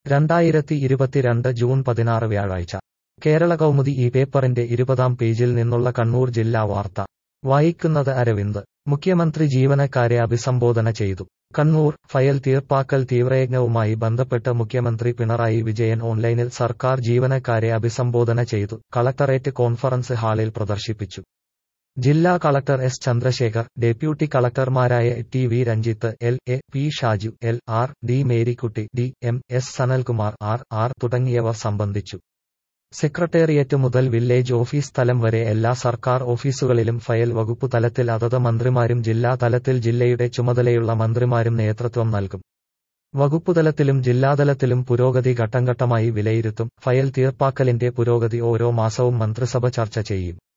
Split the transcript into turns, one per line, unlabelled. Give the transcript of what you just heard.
രണ്ടായിരത്തി ഇരുപത്തിരണ്ട് ജൂൺ പതിനാറ് വ്യാഴാഴ്ച കേരള കൗമുദി ഈ പേപ്പറിന്റെ ഇരുപതാം പേജിൽ നിന്നുള്ള കണ്ണൂർ ജില്ലാ വാർത്ത വായിക്കുന്നത് അരവിന്ദ് മുഖ്യമന്ത്രി ജീവനക്കാരെ അഭിസംബോധന ചെയ്തു കണ്ണൂർ ഫയൽ തീർപ്പാക്കൽ തീവ്രയജ്ഞവുമായി ബന്ധപ്പെട്ട് മുഖ്യമന്ത്രി പിണറായി വിജയൻ ഓൺലൈനിൽ സർക്കാർ ജീവനക്കാരെ അഭിസംബോധന ചെയ്തു കളക്ടറേറ്റ് കോൺഫറൻസ് ഹാളിൽ പ്രദർശിപ്പിച്ചു ജില്ലാ കളക്ടർ എസ് ചന്ദ്രശേഖർ ഡെപ്യൂട്ടി കളക്ടർമാരായ T V Ranjith L A P Shaju L R D Marykutty D M S Sanalkumar R R തുടങ്ങിയവർ സംബന്ധിച്ചു സെക്രട്ടേറിയറ്റ് മുതൽ വില്ലേജ് ഓഫീസ് തലം വരെ എല്ലാ സർക്കാർ ഓഫീസുകളിലും ഫയൽ വകുപ്പ് തലത്തിൽ അതത് മന്ത്രിമാരും ജില്ലാ തലത്തിൽ ജില്ലയുടെ ചുമതലയുള്ള മന്ത്രിമാരും നേതൃത്വം നൽകും വകുപ്പുതലത്തിലും ജില്ലാതലത്തിലും പുരോഗതി ഘട്ടംഘട്ടമായി വിലയിരുത്തും ഫയൽ തീർപ്പാക്കലിന്റെ പുരോഗതി ഓരോ മാസവും മന്ത്രിസഭ ചർച്ച ചെയ്യും